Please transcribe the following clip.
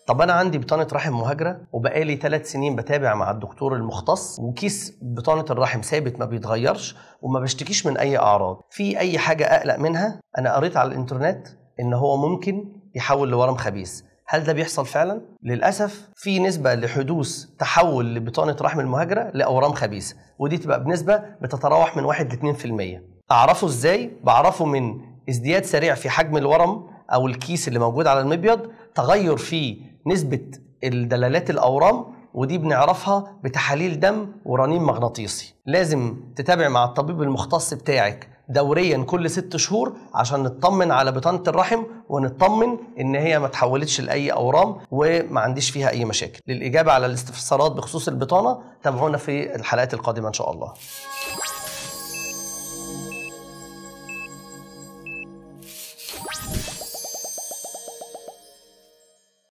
طب انا عندي بطانه رحم مهاجره وبقالي ثلاث سنين بتابع مع الدكتور المختص وكيس بطانه الرحم ثابت ما بيتغيرش وما بشتكيش من اي اعراض في اي حاجه اقلق منها انا قريت على الانترنت ان هو ممكن يحول لورم خبيث هل ده بيحصل فعلا؟ للأسف في نسبة لحدوث تحول لبطانة رحم المهاجرة لأورام خبيثة ودي تبقى بنسبة بتتراوح من 1 ل 2% أعرفه إزاي؟ بعرفه من ازدياد سريع في حجم الورم أو الكيس اللي موجود على المبيض تغير في نسبة الدلالات الأورام ودي بنعرفها بتحاليل دم ورنين مغناطيسي لازم تتابع مع الطبيب المختص بتاعك دوريا كل ست شهور عشان نطمن على بطانة الرحم ونطمن ان هي ما تحولتش لاي اورام وما عنديش فيها اي مشاكل للاجابة على الاستفسارات بخصوص البطانة تابعونا في الحلقات القادمة ان شاء الله